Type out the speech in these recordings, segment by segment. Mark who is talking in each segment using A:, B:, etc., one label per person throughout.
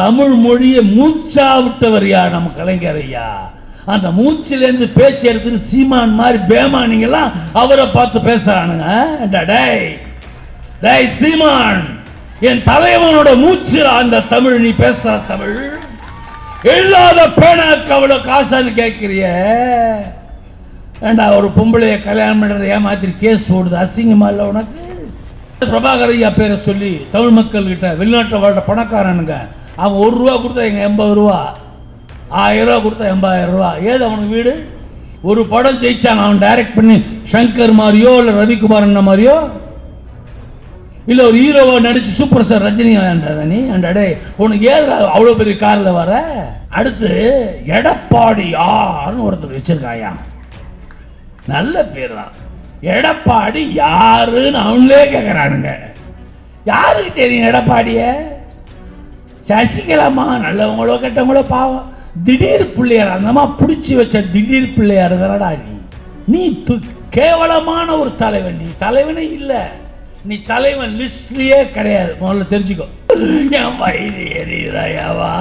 A: தமிழ் மொழியை மூச்சா விட்டவர் யார் நம்ம கலைஞர் ஐயா அந்த மூச்சிலேருந்து பேச்சு எடுத்துட்டு சீமான் மாதிரி பேமானிங்கெல்லாம் அவரை பார்த்து பேசுறானுங்க ஏண்டா டேய் டேய் சீமான் என் தலைவனோட மூச்சு அந்த தமிழ் நீ பேசுற தமிழ் இல்லாத பேனாக்கு அவ்வளவு காசான்னு கேட்கிறிய ஏண்டா ஒரு பொம்பளைய கல்யாணம் பண்றதை ஏமாத்திரி கேஸ் போடுது அசிங்கமா இல்ல உனக்கு பிரபாகர் ஐயா பேரை சொல்லி தமிழ் மக்கள் கிட்ட வெளிநாட்டில் வாழ்ற பணக்காரனுங்க அவன் ஒரு ரூபா கொடுத்தா எங்க எண்பது ரூபா ஆயிரம் ரூபா கொடுத்தா எண்பதாயிரம் ரூபா ஏது அவனுக்கு வீடு ஒரு படம் ஜெயிச்சான் அவன் டைரக்ட் பண்ணி சங்கர் மாதிரியோ இல்லை ரவிக்குமார் அண்ணா மாதிரியோ இல்ல ஒரு ஹீரோவா நடிச்சு சூப்பர் ஸ்டார் ரஜினி வேண்டாத நீ அண்டடே உனக்கு ஏன் அவ்வளவு பெரிய கார்ல வர அடுத்து எடப்பாடி யாருன்னு ஒருத்தர் வச்சிருக்காயா நல்ல பேர் தான் எடப்பாடி யாருன்னு அவங்களே கேட்கறானுங்க யாருக்கு தெரியும் எடப்பாடிய சசிகலாமா நல்லவங்களோ கெட்டவங்களோ பாவம் திடீர் பிள்ளையார் அந்தமா பிடிச்சி வச்ச திடீர் பிள்ளையார் தானடா நீ நீ து- கேவலமான ஒரு தலைவன் நீ தலைவனே இல்ல நீ தலைவன் லிஸ்ட்லயே கிடையாது முதல்ல தெரிஞ்சுக்கோ என் வயது எரியுதாயாவா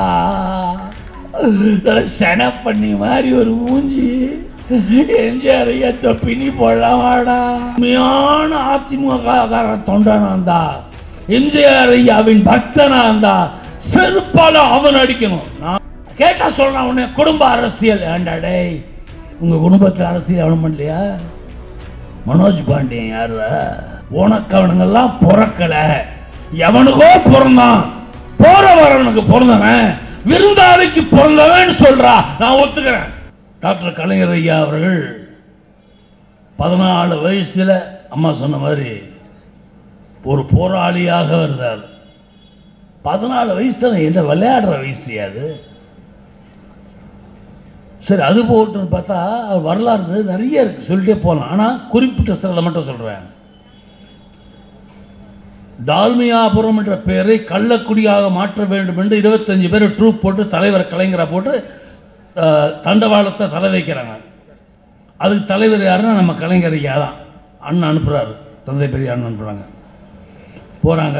A: சென பண்ணி மாதிரி ஒரு மூஞ்சி எம்ஜிஆர் ஐயா தொப்பினி போடலாம் வாடா உண்மையான அதிமுக தொண்டனா இருந்தா எம்ஜிஆர் ஐயாவின் பக்தனா இருந்தா செருப்பால அவன் அடிக்கணும் நான் கேட்டா சொல்றான் உடனே குடும்ப அரசியல் ஏண்டா டேய் உங்க குடும்பத்தில் அரசியல் அவனும் பண்ணலையா மனோஜ் பாண்டியன் யாரு உனக்கு அவனுங்கெல்லாம் பிறக்கல எவனுக்கோ பிறந்தான் போற வரவனுக்கு பிறந்தவன் விருந்தாளிக்கு பிறந்தவன் சொல்றா நான் ஒத்துக்கிறேன் டாக்டர் கலைஞர் ஐயா அவர்கள் பதினாலு வயசுல அம்மா சொன்ன மாதிரி ஒரு போராளியாக இருந்தார் பதினாலு வயசுல என்ன விளையாடுற வயசு அது சரி அது போட்டுன்னு பார்த்தா அவர் வரலாறு நிறைய இருக்கு சொல்லிட்டே போகலாம் ஆனால் குறிப்பிட்ட சிலதை மட்டும் சொல்கிறேன் டால்மியாபுரம் என்ற பெயரை கள்ளக்குடியாக மாற்ற வேண்டும் என்று இருபத்தஞ்சு பேர் ட்ரூப் போட்டு தலைவர் கலைஞரா போட்டு அஹ், தண்டவாளத்தை தலை வைக்கிறாங்க அதுக்கு தலைவர் யாருன்னா நம்ம கலைஞர் ஐயா தான் அண்ணன் அனுப்புகிறாரு தந்தை பெரிய அண்ணன் அனுப்புகிறாங்க போகிறாங்க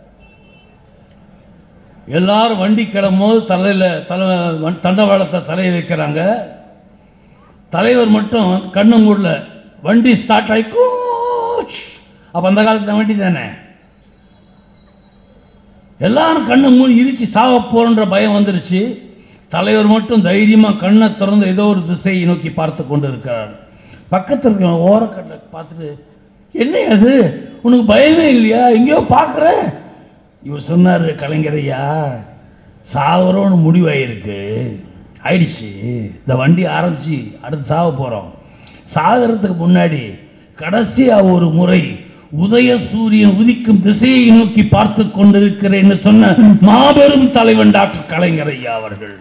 A: எல்லாரும் வண்டி கிளம்பும்போது தலையில் தலை வண்- தண்டவாளத்தை தலையை வைக்கிறாங்க தலைவர் மட்டும் கண்ணு மூடல வண்டி ஸ்டார்ட் ஆகி கூச் அப்போ அந்த காலத்து வண்டி தானே எல்லாரும் கண்ணை மூடி இறுக்கி சாக போறன்ற பயம் வந்துருச்சு தலைவர் மட்டும் தைரியமாக கண்ணை திறந்து ஏதோ ஒரு திசையை நோக்கி பார்த்து கொண்டு இருக்கிறார் பக்கத்தில் இருக்கிற ஓரக்கட்டில் பார்த்துட்டு என்ன அது உனக்கு பயமே இல்லையா எங்கேயோ பார்க்குற இவர் சொன்னார் கலைஞரையா சாவரோன்னு முடிவாயிருக்கு ஆயிடுச்சு இந்த வண்டி ஆரம்பிச்சு அடுத்து சாவ போகிறோம் சாகிறதுக்கு முன்னாடி கடைசியாக ஒரு முறை உதய சூரியன் உதிக்கும் திசையை நோக்கி பார்த்து கொண்டிருக்கிறேன்னு சொன்ன மாபெரும் தலைவன் டாக்டர் கலைஞர் ஐயா அவர்கள்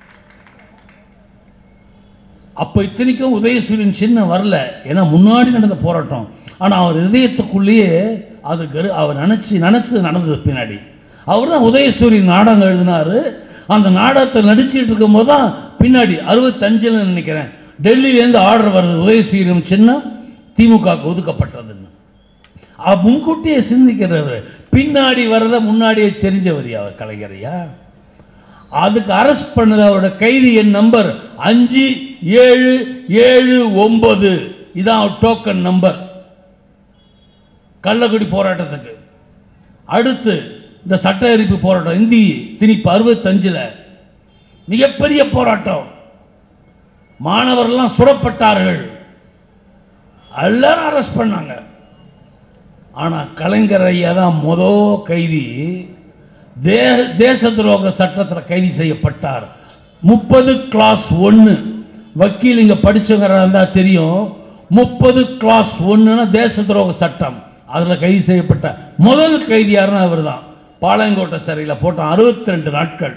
A: அப்போ இத்தனைக்கும் உதயசூரியன் சின்ன வரல ஏன்னா முன்னாடி நடந்த போராட்டம் ஆனால் அவர் இதயத்துக்குள்ளேயே அது கரு அவர் நினச்சி நினச்சி நடந்தது பின்னாடி அவர் தான் உதயசூரியன் நாடகம் எழுதினாரு அந்த நாடகத்தை நடிச்சிட்டு இருக்கும்போது தான் பின்னாடி அறுபத்தஞ்சில் நினைக்கிறேன் டெல்லியிலேருந்து ஆர்டர் வருது உதயசூரியன் சின்னம் திமுகவுக்கு ஒதுக்கப்பட்டதுன்னு அவர் முன்கூட்டியே சிந்திக்கிறவர் பின்னாடி வர்றத முன்னாடியே தெரிஞ்சவர் அவர் கலைஞரையா அதுக்கு அரெஸ்ட் பண்ணது அவரோட கைதி எண் நம்பர் அஞ்சு ஏழு ஏழு ஒன்பது இதான் டோக்கன் நம்பர் கள்ளக்குடி போராட்டத்துக்கு அடுத்து இந்த சட்ட எரிப்பு போராட்டம் இந்தி திணிப்பு அறுபத்தஞ்சில் மிகப்பெரிய போராட்டம் மாணவர்கள்லாம் சுடப்பட்டார்கள் எல்லாரும் அரெஸ்ட் பண்ணாங்க ஆனால் கலைஞர் ஐயா தான் முத கைதி தே தேச துரோக சட்டத்தில் கைது செய்யப்பட்டார் முப்பது கிளாஸ் ஒன்று வக்கீல் இங்கே படிச்சவங்க இருந்தால் தெரியும் முப்பது கிளாஸ் ஒன்றுனா தேச துரோக சட்டம் அதில் கைது செய்யப்பட்ட முதல் கைதி யாருன்னா அவர் தான் பாளையங்கோட்டை சிறையில் போட்டான் அறுபத்தி ரெண்டு நாட்கள்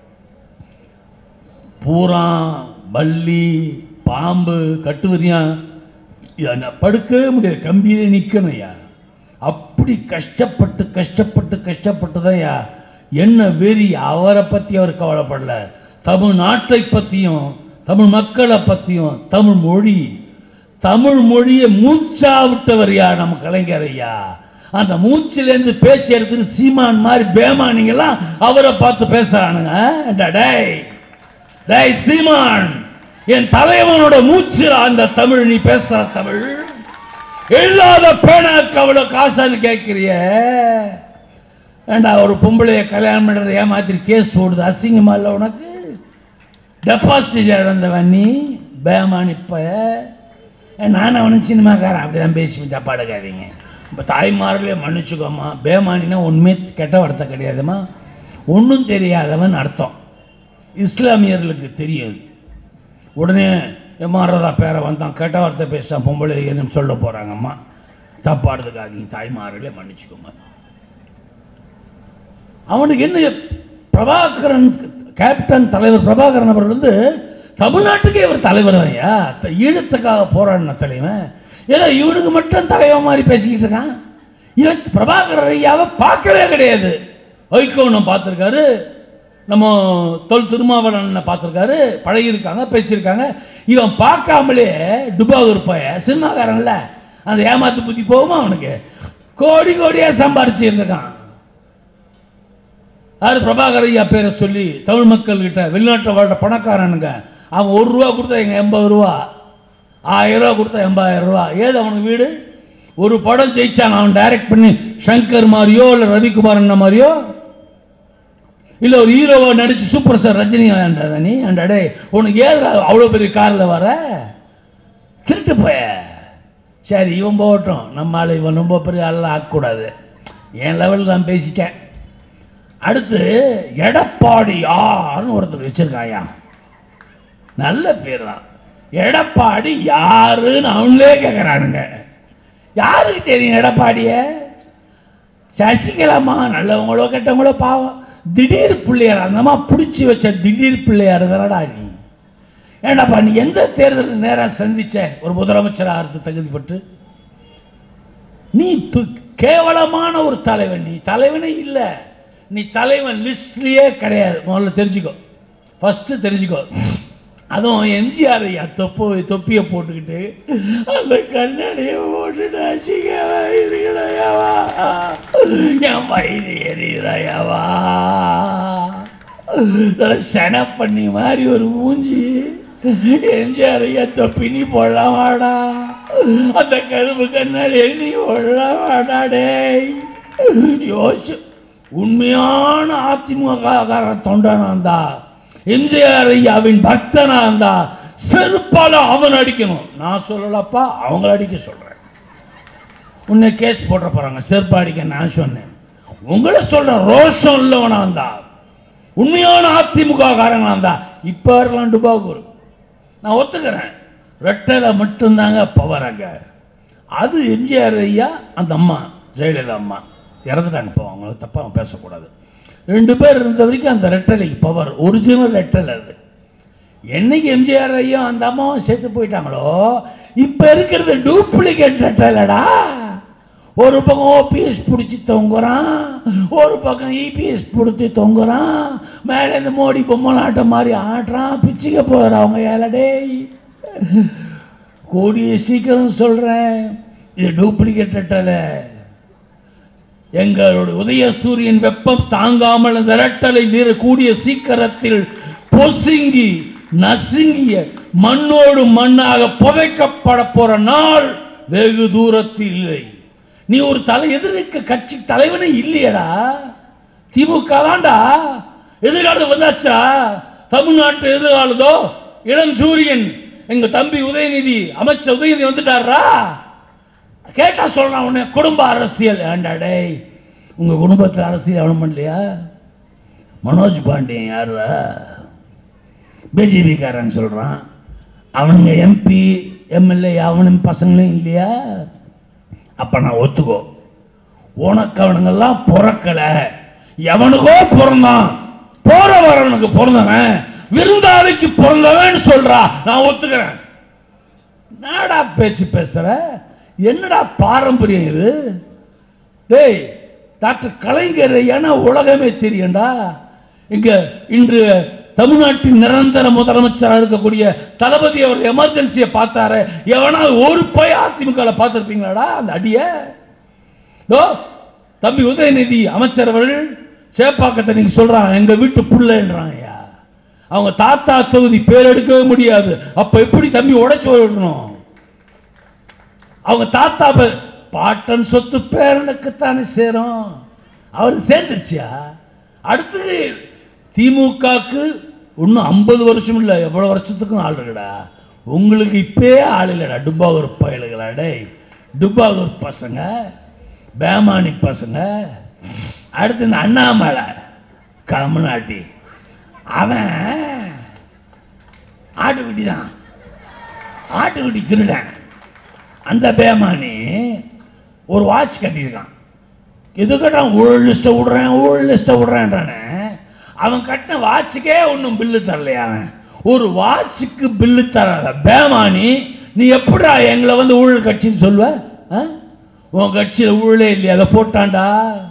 A: பூரா பல்லி பாம்பு கட்டுவரியான் இதை படுக்கவே முடியாது கம்பியிலே நிற்கணும் ஐயா அப்படி கஷ்டப்பட்டு கஷ்டப்பட்டு கஷ்டப்பட்டு தான் ஐயா என்ன வெறி அவரை பற்றி அவர் கவலைப்படல தமிழ் நாட்டை பற்றியும் தமிழ் மக்களை பற்றியும் தமிழ் மொழி தமிழ் மொழியை மூச்சா விட்டவர் யா நம்ம கலைஞர் ஐயா அந்த மூச்சிலேருந்து பேச்சு எடுத்துட்டு சீமான் மாதிரி பேமானிங்கெல்லாம் அவரை பார்த்து பேசுறானுங்க ஏண்டா டேய் டேய் சீமான் என் தலைவனோட மூச்சு அந்த தமிழ் நீ பேசுற தமிழ் எழுதாத பேனாக்கு அவ்வளவு காசான்னு கேட்கிறிய ஏண்டா ஒரு பொம்பளைய கல்யாணம் பண்றதை ஏமாத்தி கேஸ் போடுது அசிங்கமா இல்லை உனக்கு டெபாசிட் இழந்தவன் நீ பேமானி இப்ப நானும் அவனும் சினிமாக்காரன் அப்படிதான் பேசி தப்பாடுக்காதீங்க இப்போ தாய்மார்களே மன்னிச்சுக்கோமா பேமானினா உண்மை கெட்ட வார்த்தை கிடையாதுமா ஒன்றும் தெரியாதவன் அர்த்தம் இஸ்லாமியர்களுக்கு தெரியும் உடனே எம்மாறதா பேரை வந்தான் கெட்ட வார்த்தை பேசிட்டான் பொம்பளை என்னன்னு சொல்ல போகிறாங்கம்மா தப்பாடுறதுக்காக தாய்மார்களே மன்னிச்சுக்கோங்க அவனுக்கு என்ன பிரபாகரன் கேப்டன் தலைவர் பிரபாகரன் அவர்கள் வந்து தமிழ்நாட்டுக்கே இவர் தலைவர் ஐயா ஈழத்துக்காக போராடின தலைவன் ஏதோ இவனுக்கு மட்டும் தலைவன் மாதிரி பேசிக்கிட்டு இருக்கான் இவன் பிரபாகரன் ஐயாவை பார்க்கவே கிடையாது வைகோனம் பார்த்துருக்காரு நம்ம தொல் திருமாவளவனை பார்த்துருக்காரு பழகியிருக்காங்க பேசியிருக்காங்க இவன் பார்க்காமலே டுபாகூர் போய சினிமாக்காரன்ல அந்த ஏமாத்து புத்தி போகுமா அவனுக்கு கோடி கோடியாக சம்பாரிச்சு இருந்திருக்கான் யாரு பிரபாகர் ஐயா பேரை சொல்லி தமிழ் மக்கள் கிட்ட வெளிநாட்டில் வாழ்ற பணக்காரனுங்க அவன் ஒரு ரூபா கொடுத்தா எங்க எண்பது ரூபா ஆயிரம் ரூபா கொடுத்தா எண்பதாயிரம் ரூபா ஏது அவனுக்கு வீடு ஒரு படம் ஜெயிச்சான் அவன் டைரக்ட் பண்ணி சங்கர் மாதிரியோ இல்லை ரவிக்குமார் என்ன மாதிரியோ இல்லை ஒரு ஹீரோவை நடிச்சு சூப்பர் ஸ்டார் ரஜினி வேண்டாத நீ அண்டே உனக்கு ஏது அவ்வளோ பெரிய காரில் வர திருட்டு போய சரி இவன் போகட்டும் நம்மளால் இவன் ரொம்ப பெரிய ஆளெல்லாம் ஆக்கக்கூடாது என் லெவலில் நான் பேசிட்டேன் அடுத்து எடப்பாடி யாருன்னு ஒருத்தர் வச்சிருக்காயா நல்ல பேர் தான் எடப்பாடி யாருன்னு அவங்களே கேட்குறானுங்க யாருக்கு தெரியும் எடப்பாடிய சசிகலாமா நல்லவங்களோ கெட்டவங்களோ பாவம் திடீர் பிள்ளையார் அந்தமா பிடிச்சி வச்ச திடீர் பிள்ளையார் தானடா நீ ஏண்டாப்பா நீ எந்த தேர்தல் நேரம் சந்திச்ச ஒரு முதலமைச்சர் ஆகிறது தகுதிப்பட்டு நீ து- கேவலமான ஒரு தலைவன் நீ தலைவனே இல்லை நீ தலைவன் லிஸ்ட்லயே கிடையாது முதல்ல தெரிஞ்சுக்கோ ஃபர்ஸ்ட் தெரிஞ்சுக்கோ அதுவும் எம்ஜிஆர் ஐயா தொப்பு தொப்பியை போட்டுக்கிட்டு அந்த கண்ணாடியை போட்டுட்டு அசிங்கமா இருக்கிறாயாவா என் வயிறு எரியுறாயாவா சென பண்ணி மாதிரி ஒரு மூஞ்சி எம்ஜிஆர் ஐயா தொப்பி நீ போடலாமாடா அந்த கரும்பு கண்ணாடி நீ போடலாமாடா டேய் யோசிச்சு உண்மையான அதிமுக தொண்டனா இருந்தா எம்ஜிஆர் ஐயாவின் பக்தனா இருந்தா செருப்பால அவன் அடிக்கணும் நான் சொல்லலப்பா அவங்கள அடிக்க சொல்றேன் உன்னை கேஸ் போட போறாங்க செருப்பு அடிக்க நான் சொன்னேன் உங்களை சொல்றேன் ரோஷம் இல்லவனா இருந்தா உண்மையான அதிமுக காரங்களா இருந்தா இப்ப இருக்கலாம் டுபாகூர் நான் ஒத்துக்கிறேன் ரெட்டலை மட்டும்தாங்க பவர் அங்க அது எம்ஜிஆர் ஐயா அந்த அம்மா ஜெயலலிதா அம்மா இறந்துட்டாங்க இப்போ அவங்கள தப்பாக பேசக்கூடாது ரெண்டு பேர் இருந்த வரைக்கும் அந்த ரெட்டலைக்கு பவர் ஒரிஜினல் ரெட்டல் அது என்னைக்கு எம்ஜிஆர் ஐயா அந்த அம்மாவும் செத்து போயிட்டாங்களோ இப்போ இருக்கிறது டூப்ளிகேட் ரெட்டலடா ஒரு பக்கம் ஓபிஎஸ் பிடிச்சி தொங்குறான் ஒரு பக்கம் இபிஎஸ் பிடிச்சி தொங்குறான் மேலே இந்த மோடி பொம்மலாட்டம் மாதிரி ஆடுறான் பிச்சுக்க போகிறான் அவங்க ஏலடேய் கூடிய சீக்கிரம் சொல்கிறேன் இது டூப்ளிகேட் ரெட்டலை எங்களுடைய உதய சூரியன் வெப்பம் தாங்காமல் அந்த இரட்டலை வீர கூடிய சீக்கிரத்தில் பொசுங்கி நசுங்கிய மண்ணோடு மண்ணாக புதைக்கப்பட போற நாள் வெகு தூரத்தில் இல்லை நீ ஒரு தலை எதிர்க்க கட்சி தலைவனே இல்லையடா திமுக தான்டா எதிர்காலம் வந்தாச்சா தமிழ்நாட்டு எதிர்காலதோ இளம் சூரியன் எங்க தம்பி உதயநிதி அமைச்சர் உதயநிதி வந்துட்டாரா கேட்டா சொல்றான் உடனே குடும்ப அரசியல் ஏண்டா டேய் உங்க குடும்பத்தில் அரசியல் அவனும் பண்ணலையா மனோஜ் பாண்டியன் யாருடா பிஜேபிக்காரன் சொல்றான் அவனுங்க எம்பி எம்எல்ஏ அவனும் பசங்களும் இல்லையா அப்ப நான் ஒத்துக்கோ உனக்கு அவனுங்கெல்லாம் பிறக்கல எவனுக்கோ பிறந்தான் போற வரவனுக்கு பிறந்தவன் விருந்தாளிக்கு பிறந்தவன் சொல்றா நான் ஒத்துக்கிறேன் என்னடா பேச்சு பேசுற என்னடா பாரம்பரியம் இது டேய் டாக்டர் கலைஞர் ஏன்னா உலகமே தெரியும்டா இங்க இன்று தமிழ்நாட்டின் நிரந்தர முதலமைச்சராக இருக்கக்கூடிய தளபதி அவர் எமர்ஜென்சியை பார்த்தாரு எவனா ஒரு பய அதிமுக பார்த்துருப்பீங்களாடா அந்த அடிய இதோ தம்பி உதயநிதி அமைச்சர் அவர்கள் சேப்பாக்கத்தை நீங்க சொல்றாங்க எங்க வீட்டு புள்ளன்றாங்க ஐயா அவங்க தாத்தா தொகுதி பேர் எடுக்கவே முடியாது அப்ப எப்படி தம்பி உடைச்சு விடணும் அவங்க தாத்தா பேர் பாட்டன் சொத்து பேரனுக்குத்தானே சேரும் அவருக்கு சேர்ந்துருச்சியா அடுத்தது திமுகக்கு இன்னும் ஐம்பது வருஷம் இல்லை எவ்வளோ வருஷத்துக்கும் ஆள் இருக்குடா உங்களுக்கு இப்பயே ஆள் இல்லைடா டுப்பாகூர் பயலுகளா டேய் டுப்பாகூர் பசங்க பேமானி பசங்க அடுத்து இந்த அண்ணாமலை கமநாட்டி அவன் ஆட்டுக்குட்டி தான் ஆட்டுக்குட்டி திருடன் அந்த பேமானி ஒரு வாட்ச் கட்டியிருக்கான் எது கட்டான் ஊழல் லிஸ்ட்டை விடுறேன் ஊழல் லிஸ்ட்டை விடுறேன்றானே அவன் கட்டின வாட்சுக்கே ஒன்றும் பில்லு தரலையா அவன் ஒரு வாட்சுக்கு பில்லு தராத பேமானி நீ எப்படிடா எங்களை வந்து ஊழல் கட்சின்னு சொல்லுவ ஆ? உன் கட்சியில் ஊழலே இல்லையா அதை போட்டான்டா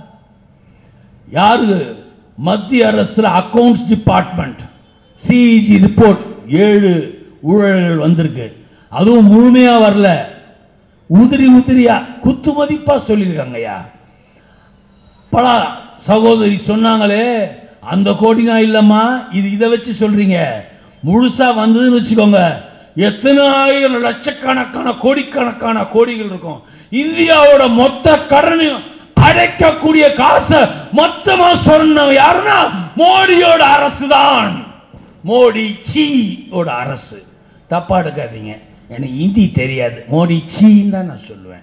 A: யாரு மத்திய அரசுல அக்கவுண்ட்ஸ் டிபார்ட்மெண்ட் சிஇஜி ரிப்போர்ட் ஏழு ஊழல்கள் வந்திருக்கு அதுவும் முழுமையா வரல உதிரி உதிரியா குத்து மதிப்பா சொல்லியிருக்காங்கய்யா பல சகோதரி சொன்னாங்களே அந்த கோடினா இல்லம்மா இது இதை வச்சு சொல்றீங்க முழுசா வந்ததுன்னு வச்சுக்கோங்க எத்தனை ஆயிரம் லட்சக்கணக்கான கோடிக்கணக்கான கோடிகள் இருக்கும் இந்தியாவோட மொத்த கடனையும் அடைக்கக்கூடிய காசை மொத்தமா சொன்ன யாருன்னா மோடியோட அரசு தான் மோடி சி ஓட அரசு தப்பா எடுக்காதீங்க எனக்கு ஹிந்தி தெரியாது மோடி சீன்னு தான் நான் சொல்லுவேன்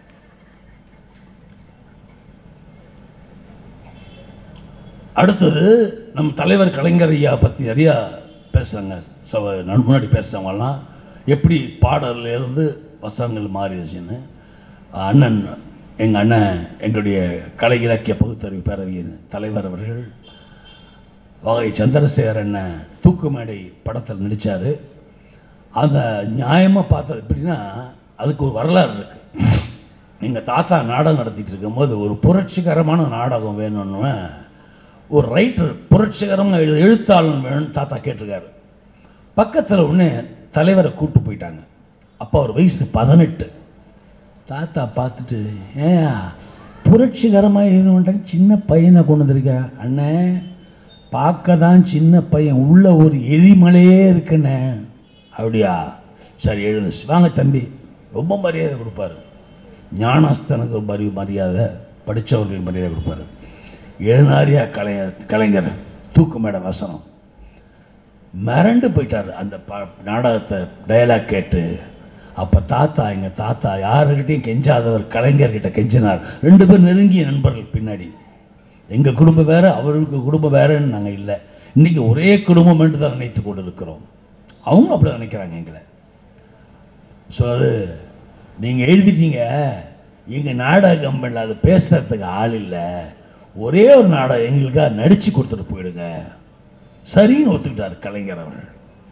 A: அடுத்தது நம் தலைவர் கலைஞர் ஐயா பற்றி நிறையா பேசுகிறாங்க சவ நான் முன்னாடி பேசுகிறவங்கலாம் எப்படி பாடல்ல இருந்து வசனங்கள் மாறிடுச்சுன்னு அண்ணன் எங்கள் அண்ணன் எங்களுடைய கலை இலக்கிய பகுத்தறிவு பேரவையின் தலைவர் அவர்கள் வகை சந்திரசேகர் அண்ணன் தூக்கு மேடை படத்தில் நடித்தார் அந்த நியாயமாக பார்த்தது எப்படின்னா அதுக்கு ஒரு வரலாறு இருக்கு எங்கள் தாத்தா நாடகம் நடத்திட்டு இருக்கும்போது ஒரு புரட்சிகரமான நாடகம் வேணும்னு ஒரு ரைட்டர் புரட்சிகரமாக எழு எழுத்தாளன் வேணும்னு தாத்தா கேட்டிருக்காரு பக்கத்தில் ஒன்று தலைவரை கூட்டு போயிட்டாங்க அப்போ அவர் வயசு பதினெட்டு தாத்தா பார்த்துட்டு ஏன் புரட்சிகரமாக எழுதணுன்றாங்க சின்ன பையனை கொண்டு வந்திருக்க அண்ணே பார்க்க தான் சின்ன பையன் உள்ள ஒரு எரிமலையே இருக்குண்ணே அப்படியா சரி எழுது வாங்க தம்பி ரொம்ப மரியாதை கொடுப்பாரு ஞானஸ்தனுக்கு ஒரு மரி மரியாதை படித்தவர்களுக்கு மரியாதை கொடுப்பாரு எழுநாரியா கலைஞர் கலைஞர் தூக்கு மேட வசனம் மிரண்டு போயிட்டார் அந்த ப நாடகத்தை டயலாக் கேட்டு அப்போ தாத்தா எங்கள் தாத்தா யாருக்கிட்டையும் கெஞ்சாதவர் கலைஞர்கிட்ட கெஞ்சினார் ரெண்டு பேர் நெருங்கிய நண்பர்கள் பின்னாடி எங்கள் குடும்பம் வேற அவர்களுக்கு குடும்பம் வேறன்னு நாங்கள் இல்லை இன்னைக்கு ஒரே குடும்பம் என்று தான் நினைத்து கொண்டு இருக்கிறோம் அவங்க அப்படி நினைக்கிறாங்க எங்களை ஸோ அது நீங்கள் எழுதிட்டீங்க எங்கள் நாடக கம்பெனியில் அது பேசுறதுக்கு ஆள் இல்லை ஒரே ஒரு நாடகம் எங்களுக்காக நடிச்சு கொடுத்துட்டு போயிடுங்க சரின்னு ஒத்துக்கிட்டார் கலைஞர் அவர்கள்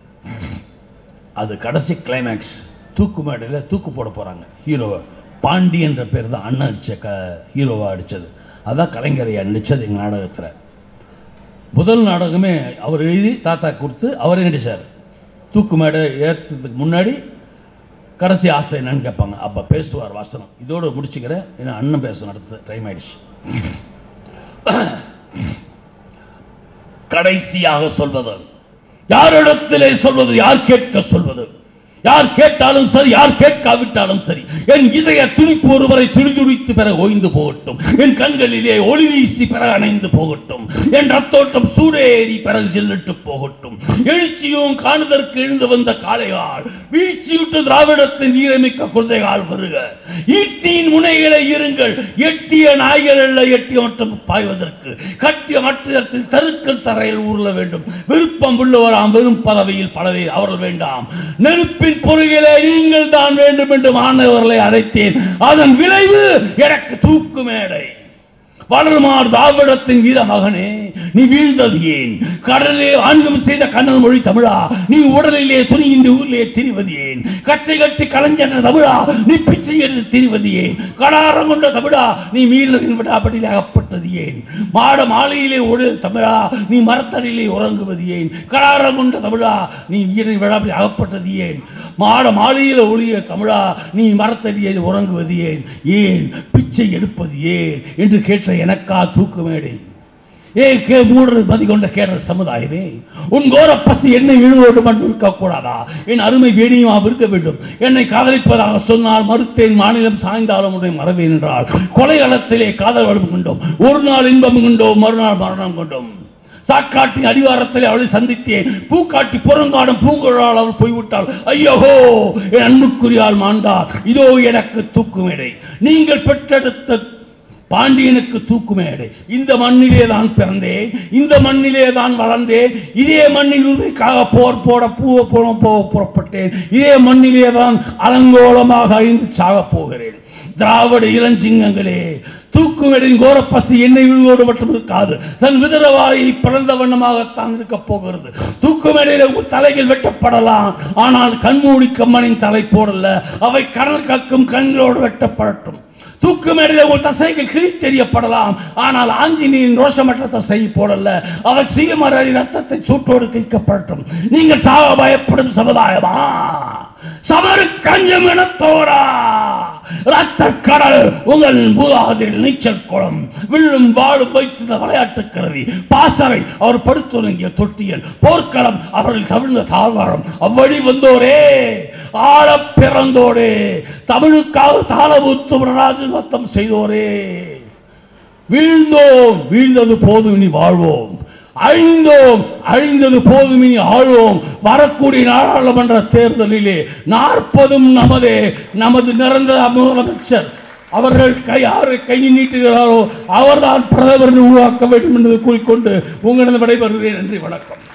A: அது கடைசி கிளைமேக்ஸ் தூக்கு மேடையில் தூக்கு போட போகிறாங்க ஹீரோவை பாண்டி என்ற பேர் தான் அண்ணன் அடித்த க ஹீரோவாக அடித்தது அதான் கலைஞரையா நடித்தது எங்கள் நாடகத்தில் முதல் நாடகமே அவர் எழுதி தாத்தா கொடுத்து அவரே நடிச்சார் தூக்கு மேடை ஏற்றுறதுக்கு முன்னாடி கடைசி ஆசை என்னன்னு கேட்பாங்க அப்போ பேசுவார் வாசனம் இதோட முடிச்சுக்கிறேன் ஏன்னா அண்ணன் பேசணும் அடுத்து டைம் ஆயிடுச்சு கடைசியாக சொல்வது யாரிடத்திலே சொல்வது யார் கேட்க சொல்வது யார் கேட்டாலும் சரி யார் கேட்காவிட்டாலும் சரி என் இதய துடிப்பு ஒருவரை துடிதுடித்து பிறகு ஓய்ந்து போகட்டும் என் கண்களிலே ஒளி வீசி பிறகு அணைந்து போகட்டும் என் ரத்தோட்டம் சூடேறி பிறகு செல்லிட்டு போகட்டும் எழுச்சியும் காணுதற்கு எழுந்து வந்த காளைகால் வீழ்ச்சியுற்று திராவிடத்தின் வீரமிக்க குழந்தைகால் வருக ஈட்டியின் முனைகளை இருங்கள் எட்டிய நாய்கள் அல்ல எட்டிய மட்டும் பாய்வதற்கு கட்டிய மற்றத்தில் தருக்கல் தரையில் ஊர்ல வேண்டும் விருப்பம் உள்ளவராம் வெறும் பதவியில் பலவே அவர்கள் வேண்டாம் நெருப்பின் பொருகிலே நீங்கள் தான் வேண்டும் என்று மாணவர்களை அழைத்தேன் அதன் விளைவு எனக்கு தூக்கு மேடை வளருமார் தாவிடத்தின் வீர மகனே நீ வீழ்ந்தது ஏன் கடலிலே ஆண்கம் செய்த கண்ணன் மொழி தமிழா நீ உடலிலே துணி இந்த ஊரிலே திரிவது ஏன் கச்சை கட்டி கலைஞர் தமிழா நீ பிச்சை எடுத்து திரிவது ஏன் கடாரம் கொண்ட தமிழா நீ மீனவின் விடாப்படியில் அகப்பட்டது ஏன் மாட மாலையிலே ஒழு தமிழா நீ மரத்தடியிலே உறங்குவது ஏன் கடாரம் கொண்ட தமிழா நீ வீரன் விழாப்படி அகப்பட்டது ஏன் மாட மாலையில ஒளிய தமிழா நீ மரத்தடியில் உறங்குவது ஏன் ஏன் பிச்சை எடுப்பது ஏன் என்று கேட்ட எனக்கா தூக்குமேடை ஏ கே மூன்று மதி கொண்ட கேரள சமுதாயமே உன் கோர பசி என்னை இழுவோடு மட்டும் இருக்கக்கூடாதா என் அருமை வேணியுமா இருக்க வேண்டும் என்னை காதலிப்பதாக சொன்னால் மறுத்தேன் மாநிலம் சாய்ந்தாலும் உன்னை மறவேன் என்றால் கொலை களத்திலே காதல் வளம் கொண்டோம் ஒரு நாள் இன்பம் கொண்டோம் மறுநாள் மரணம் கொண்டோம் சாக்காட்டின் அடிவாரத்தில் அவளை சந்தித்தேன் பூக்காட்டி புறங்காடும் பூங்குழால் அவள் போய்விட்டாள் ஐயோஹோ என் அன்புக்குரியால் மாண்டார் இதோ எனக்கு தூக்குமேடை நீங்கள் பெற்றெடுத்த பாண்டியனுக்கு தூக்குமேடை இந்த மண்ணிலே தான் பிறந்தேன் இந்த மண்ணிலே தான் வளர்ந்தேன் இதே மண்ணில் உரிமைக்காக போர் போட பூவ போட போக புறப்பட்டேன் இதே மண்ணிலே தான் அலங்கோலமாக அழிந்து சாகப் போகிறேன் திராவிட இளஞ்சிங்கங்களே தூக்குமேடின் கோரப்பசி என்னை விழுவோடு மட்டும் இருக்காது தன் விதரவாயை பிறந்த வண்ணமாகத்தான் இருக்கப் போகிறது தூக்குமேடையில் உங்கள் தலைகள் வெட்டப்படலாம் ஆனால் கண்மூடி கம்மனின் தலை போடல அவை கடல் கக்கும் கண்களோடு வெட்டப்படட்டும் தூக்கு மேடையில் உங்கள் தசைகள் கிழி தெரியப்படலாம் ஆனால் ஆஞ்சநேயின் ரோஷமற்ற தசை போடல அவர் சீமரடி ரத்தத்தை சூட்டோடு கிழிக்கப்படட்டும் நீங்கள் சாக பயப்படும் சமுதாயமா சமரு கஞ்சம் இனத்தோரா ரத்த கடல் உங்கள் மூதாதில் நீச்சல் குளம் வில்லும் வாழும் வைத்திருந்த விளையாட்டு கருவி பாசறை அவர் படுத்துறங்கிய தொட்டியல் போர்க்களம் அவர்கள் தவிழ்ந்த தாழ்வாரம் அவ்வழி வந்தோரே ஆழ பிறந்தோரே தமிழுக்காக தாளபூத்து நடராஜன் நத்தம் செய்தோரே வீழ்ந்தோம் வீழ்ந்தது போதும் இனி வாழ்வோம் அழிந்தோம் அழிந்தது போதும் இனி ஆழ்வோம் வரக்கூடிய நாடாளுமன்ற தேர்தலிலே நாற்பதும் நமதே நமது நிரந்தர முதலமைச்சர் அவர்கள் கை யாரை கை நீட்டுகிறாரோ அவர்தான் பிரதமர் உருவாக்க வேண்டும் என்பதை கூறிக்கொண்டு உங்களிடம் விடைபெறுகிறேன் நன்றி வணக்கம்